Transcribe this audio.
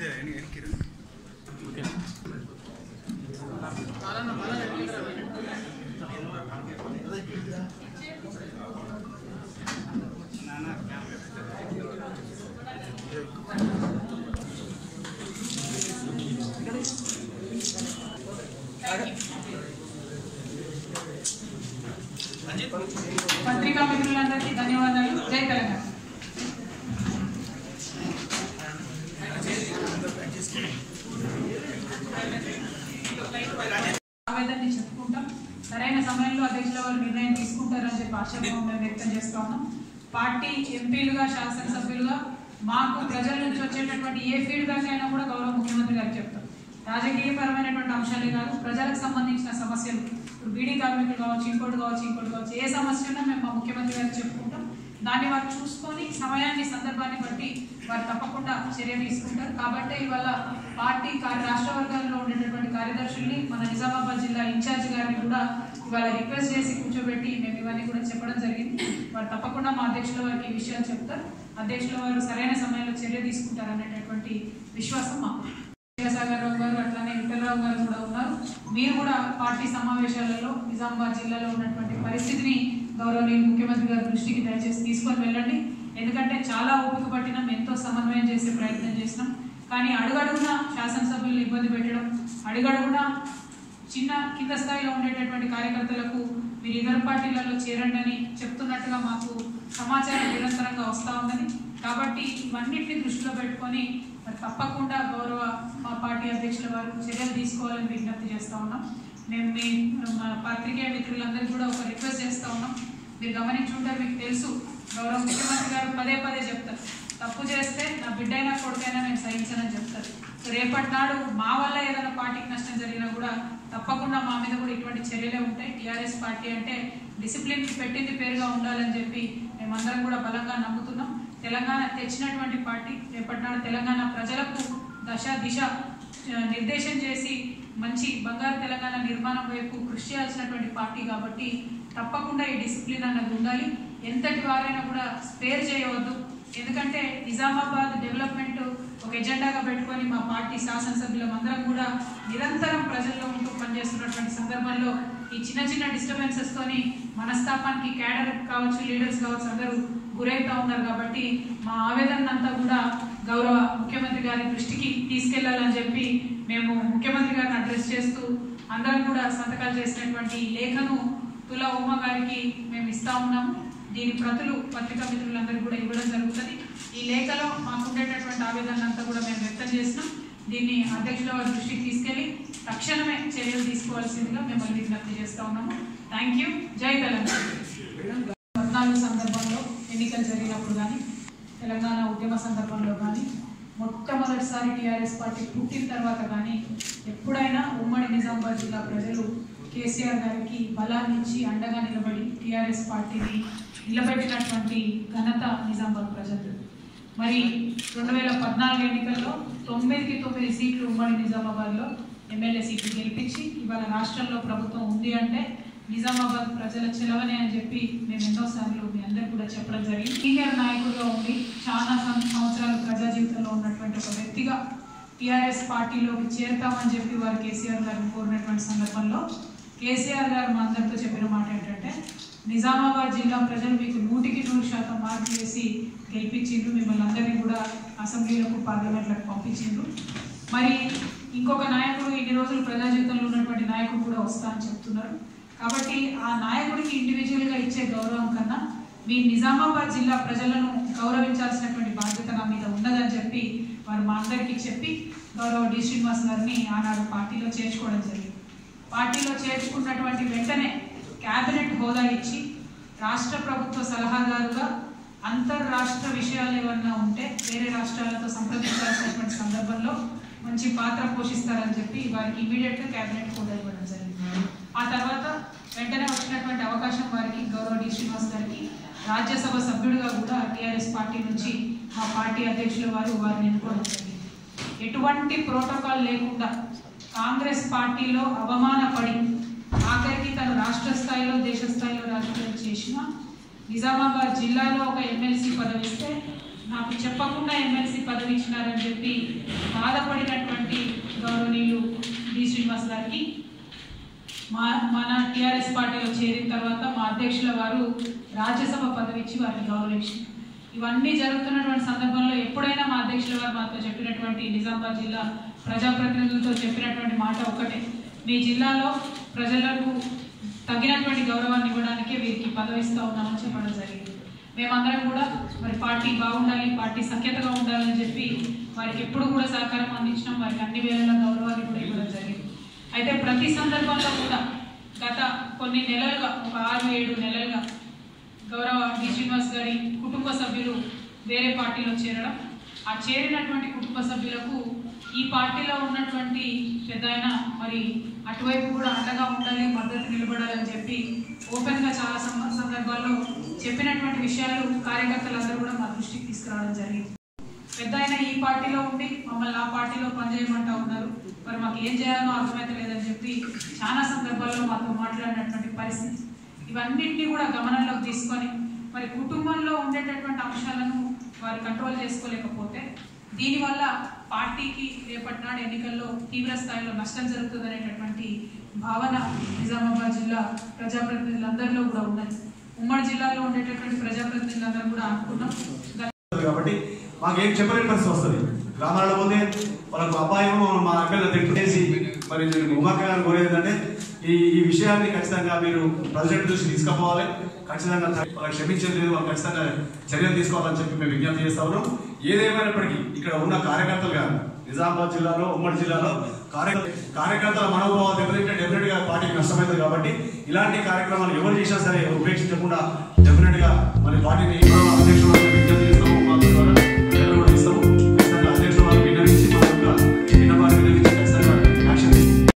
పత్రికా మిత్రులందరికీ ధన్యవాదాలు జై తెలంగాణ ఆవేదనని చెప్పుకుంటాం సరైన సమయంలో అధ్యక్షుల వారు నిర్ణయం తీసుకుంటారని చెప్పి ఆశాభావం మేము వ్యక్తం చేస్తా ఉన్నాం పార్టీ ఎంపీలుగా శాసనసభ్యులుగా మాకు ప్రజల నుంచి వచ్చేటటువంటి ఏ ఫీడ్బ్యాక్ అయినా కూడా గౌరవ ముఖ్యమంత్రి గారికి చెప్తాం రాజకీయపరమైనటువంటి అంశాలే కాదు ప్రజలకు సంబంధించిన సమస్యలు ఇప్పుడు బీడీ కార్మికులు కావచ్చు ఇంకోటి కావచ్చు ఇంకోటి కావచ్చు ఏ సమస్య ఉన్నా మేము మా ముఖ్యమంత్రి గారికి చెప్పుకుంటాం దాన్ని వారు చూసుకొని సమయాన్ని సందర్భాన్ని బట్టి వారు తప్పకుండా చర్య తీసుకుంటారు కాబట్టి ఇవాళ పార్టీ కార్య- రాష్ట్ర వర్గాల్లో ఉండేటటువంటి కార్యదర్శుల్ని మన నిజామాబాద్ జిల్లా ఇన్ఛార్జ్ గారిని కూడా ఇవాళ రిక్వెస్ట్ చేసి కూర్చోబెట్టి మేము ఇవన్నీ కూడా చెప్పడం జరిగింది వారు తప్పకుండా మా అధ్యక్షుల వారికి ఈ విషయాలు చెప్తారు అధ్యక్షుల వారు సరైన సమయంలో చర్య తీసుకుంటారు అనేటటువంటి విశ్వాసం మాకు విద్యాసాగర్ రావు గారు అట్లానే విఠలరావు గారు కూడా ఉన్నారు మీరు కూడా పార్టీ సమావేశాలలో నిజామాబాద్ జిల్లాలో ఉన్నటువంటి పరిస్థితిని గౌరవనీయులు ముఖ్యమంత్రి గారి దృష్టికి దయచేసి తీసుకొని వెళ్ళండి ఎందుకంటే చాలా ఓపిక పట్టినాం ఎంతో సమన్వయం చేసే ప్రయత్నం చేసినాం కానీ అడుగడుగున శాసనసభ్యులను ఇబ్బంది పెట్టడం అడుగడుగున చిన్న కింద స్థాయిలో ఉండేటటువంటి కార్యకర్తలకు మీరు ఇతర పార్టీలలో చేరండి అని చెప్తున్నట్టుగా మాకు సమాచారం నిరంతరంగా వస్తూ ఉందని కాబట్టి ఇవన్నిటిని దృష్టిలో పెట్టుకొని మరి తప్పకుండా గౌరవ మా పార్టీ అధ్యక్షుల వారు చర్యలు తీసుకోవాలని విజ్ఞప్తి చేస్తా ఉన్నాం మేము మీ మా పత్రికేయ మిత్రులందరికీ కూడా ఒక రిక్వెస్ట్ చేస్తా ఉన్నాం మీరు గమనించుంటారు మీకు తెలుసు గౌరవ ముఖ్యమంత్రి గారు పదే పదే చెప్తారు తప్పు చేస్తే నా బిడ్డైనా కొడుకైనా నేను సహించనని చెప్తారు సో రేపటి నాడు మా వల్ల ఏదైనా పార్టీకి నష్టం జరిగినా కూడా తప్పకుండా మా మీద కూడా ఇటువంటి చర్యలే ఉంటాయి టీఆర్ఎస్ పార్టీ అంటే డిసిప్లిన్ పెట్టింది పేరుగా ఉండాలని చెప్పి మేమందరం కూడా బలంగా నమ్ముతున్నాం తెలంగాణ తెచ్చినటువంటి పార్టీ రేపటి నాడు తెలంగాణ ప్రజలకు దశ దిశ ఆ, నిర్దేశం చేసి మంచి బంగారు తెలంగాణ నిర్మాణం వైపు కృషి చేయాల్సినటువంటి పార్టీ కాబట్టి తప్పకుండా ఈ డిసిప్లిన్ అన్నది ఉండాలి ఎంతటి వారైనా కూడా స్పేర్ చేయవద్దు ఎందుకంటే నిజామాబాద్ డెవలప్మెంట్ ఒక ఎజెండాగా పెట్టుకొని మా పార్టీ శాసనసభ్యులం అందరం కూడా నిరంతరం ప్రజల్లో ఉంటూ పనిచేస్తున్నటువంటి సందర్భంలో ఈ చిన్న చిన్న డిస్టర్బెన్సెస్ తోని మనస్తాపానికి క్యాడర్ కావచ్చు లీడర్స్ కావచ్చు అందరూ గురవుతా ఉన్నారు కాబట్టి మా ఆవేదన అంతా కూడా గౌరవ ముఖ్యమంత్రి గారి దృష్టికి తీసుకెళ్లాలని చెప్పి మేము ముఖ్యమంత్రి గారిని అడ్రస్ చేస్తూ అందరం కూడా సంతకాలు చేసినటువంటి ఈ లేఖను తులా ఉమ్మ గారికి మేము ఇస్తా ఉన్నాము దీని ప్రతులు పత్రికా మిత్రులందరికీ కూడా ఇవ్వడం జరుగుతుంది ఈ లేఖలో మాకు ఉండేటటువంటి ఆవేదన అంతా కూడా మేము వ్యక్తం చేసినాం దీన్ని అధ్యక్షుల వారి దృష్టికి తీసుకెళ్లి తక్షణమే చర్యలు తీసుకోవాల్సిందిగా మిమ్మల్ని విజ్ఞప్తి చేస్తా ఉన్నాము థ్యాంక్ యూ జై తెలంగాణ పద్నాలుగు సందర్భంలో ఎన్నికలు జరిగినప్పుడు కానీ తెలంగాణ ఉద్యమ సందర్భంలో కానీ మొట్టమొదటిసారి టీఆర్ఎస్ పార్టీ పుట్టిన తర్వాత కానీ ఎప్పుడైనా ఉమ్మడి నిజామాబాద్ జిల్లా ప్రజలు కేసీఆర్ గారికి బలాన్ని ఇచ్చి అండగా నిలబడి టీఆర్ఎస్ పార్టీని నిలబెట్టినటువంటి ఘనత నిజామాబాద్ ప్రజలు మరి రెండు వేల పద్నాలుగు ఎన్నికల్లో తొమ్మిదికి తొమ్మిది సీట్లు ఉమ్మడి నిజామాబాద్లో ఎమ్మెల్యే సీట్లు గెలిపించి ఇవాళ రాష్ట్రంలో ప్రభుత్వం ఉంది అంటే నిజామాబాద్ ప్రజల చెలవనే అని చెప్పి మేము ఎన్నోసార్లు మీ అందరు కూడా చెప్పడం జరిగింది సీనియర్ నాయకుడిగా ఉండి చాలా సం- సంవత్సరాలు ప్రజా జీవితంలో ఉన్నటువంటి ఒక వ్యక్తిగా టీఆర్ఎస్ పార్టీలోకి చేరుతామని చెప్పి వారు కేసీఆర్ గారిని కోరినటువంటి సందర్భంలో కేసీఆర్ గారు మా అందరితో చెప్పిన మాట ఏంటంటే నిజామాబాద్ జిల్లా ప్రజలు మీకు నూటికి నూరు శాతం మార్కులు వేసి గెలిపించిండ్రు మిమ్మల్ని అందరినీ కూడా అసెంబ్లీలకు పార్లమెంట్లకు పంపించిండ్రు మరి ఇంకొక నాయకుడు ఇన్ని రోజులు ప్రజా జీవితంలో ఉన్నటువంటి నాయకుడు కూడా వస్తా అని చెప్తున్నారు కాబట్టి ఆ నాయకుడికి ఇండివిజువల్గా ఇచ్చే గౌరవం కన్నా మీ నిజామాబాద్ జిల్లా ప్రజలను గౌరవించాల్సినటువంటి బాధ్యత నా మీద ఉన్నదని చెప్పి వారు మా అందరికీ చెప్పి గౌరవ డి శ్రీనివాస్ గారిని ఆనాడు పార్టీలో చేర్చుకోవడం జరిగింది పార్టీలో చేర్చుకున్నటువంటి వెంటనే కేబినెట్ హోదా ఇచ్చి రాష్ట్ర ప్రభుత్వ సలహాదారుగా అంతర్రాష్ట్ర విషయాలు ఏమన్నా ఉంటే వేరే రాష్ట్రాలతో సంప్రదించాల్సినటువంటి సందర్భంలో మంచి పాత్ర పోషిస్తారని చెప్పి వారికి ఇమీడియట్గా కేబినెట్ హోదా ఇవ్వడం జరిగింది ఆ తర్వాత వెంటనే వచ్చినటువంటి అవకాశం వారికి గౌరవ డి శ్రీనివాస్ గారికి రాజ్యసభ సభ్యుడిగా కూడా టీఆర్ఎస్ పార్టీ నుంచి మా పార్టీ అధ్యక్షుల వారు వారిని ఎన్నుకోవడం జరిగింది ఎటువంటి ప్రోటోకాల్ లేకుండా కాంగ్రెస్ పార్టీలో అవమానపడి ఆఖరికి తను రాష్ట్ర స్థాయిలో దేశ స్థాయిలో రాజకీయాలు చేసిన నిజామాబాద్ జిల్లాలో ఒక ఎమ్మెల్సీ పదవి ఇస్తే నాకు చెప్పకుండా ఎమ్మెల్సీ పదవి ఇచ్చినారని చెప్పి బాధపడినటువంటి గౌరవనీయులు డి శ్రీనివాస్ గారికి మా మన టిఆర్ఎస్ పార్టీలో చేరిన తర్వాత మా అధ్యక్షుల వారు రాజ్యసభ పదవి ఇచ్చి వారిని గౌరవించారు ఇవన్నీ జరుగుతున్నటువంటి సందర్భంలో ఎప్పుడైనా మా అధ్యక్షుల వారు మాతో చెప్పినటువంటి నిజామాబాద్ జిల్లా ప్రజాప్రతినిధులతో చెప్పినటువంటి మాట ఒకటే మీ జిల్లాలో ప్రజలకు తగినటువంటి గౌరవాన్ని ఇవ్వడానికే వీరికి పదవి ఇస్తా ఉన్నామని చెప్పడం జరిగింది మేమందరం కూడా మరి పార్టీ బాగుండాలి పార్టీ సఖ్యతగా ఉండాలని చెప్పి వారికి ఎప్పుడు కూడా సహకారం అందించడం వారికి అన్ని వేళల గౌరవాన్ని కూడా ఇవ్వడం జరిగింది అయితే ప్రతి సందర్భంలో కూడా గత కొన్ని నెలలుగా ఒక ఆరు ఏడు నెలలుగా గౌరవ డి శ్రీనివాస్ గారి కుటుంబ సభ్యులు వేరే పార్టీలో చేరడం ఆ చేరినటువంటి కుటుంబ సభ్యులకు ఈ పార్టీలో ఉన్నటువంటి పెద్ద మరి అటువైపు కూడా అండగా ఉండాలి మద్దతు నిలబడాలని చెప్పి ఓపెన్గా చాలా సంద- సందర్భాల్లో చెప్పినటువంటి విషయాలు కార్యకర్తలందరూ కూడా మా దృష్టికి తీసుకురావడం జరిగింది పెద్ద ఆయన ఈ పార్టీలో ఉండి మమ్మల్ని ఆ పార్టీలో పనిచేయమంటా ఉన్నారు మరి మాకు ఏం చేయాలో అర్థమైతే లేదని చెప్పి చాలా సందర్భాల్లో మాతో మాట్లాడినటువంటి పరిస్థితి ఇవన్నింటినీ కూడా గమనంలోకి తీసుకొని మరి కుటుంబంలో ఉండేటటువంటి అంశాలను వారు కంట్రోల్ చేసుకోలేకపోతే దీనివల్ల పార్టీకి రేపటి నాడు ఎన్నికల్లో తీవ్ర స్థాయిలో నష్టం జరుగుతుంది అనేటటువంటి భావన నిజామాబాద్ జిల్లా ప్రజాప్రతినిధులందరిలో కూడా ఉన్నది ఉమ్మడి జిల్లాలో ఉండేటటువంటి ప్రజాప్రతినిధులందరూ కూడా అనుకున్నాం గత వస్తుంది కాబట్టి మాకేం చెప్పలేని పరిస్థితి వస్తుంది గ్రామాలలో పోతే వాళ్ళకు అపాయం మా అక్కలు తిట్టేసి మరి నేను ఉమాక గారిని కోరేది ఏంటంటే ఈ ఈ విషయాన్ని ఖచ్చితంగా మీరు ప్రెసిడెంట్ దృష్టి తీసుకుపోవాలి ఖచ్చితంగా వాళ్ళకి క్షమించేది లేదు వాళ్ళు ఖచ్చితంగా చర్యలు తీసుకోవాలని చెప్పి మేము విజ్ఞప్తి చేస్తా ఉన్నాం ఏదేమైనప్పటికీ ఇక్కడ ఉన్న కార్యకర్తలు కానీ నిజామాబాద్ జిల్లాలో ఉమ్మడి జిల్లాలో కార్య కార్యకర్తల మనోభావాలు దెబ్బతింటే డెఫినెట్ గా పార్టీకి నష్టమైంది కాబట్టి ఇలాంటి కార్యక్రమాలు ఎవరు చేసినా సరే ఉపేక్షించకుండా డెఫినెట్ గా మరి పార్టీని అధ్యక్షుడు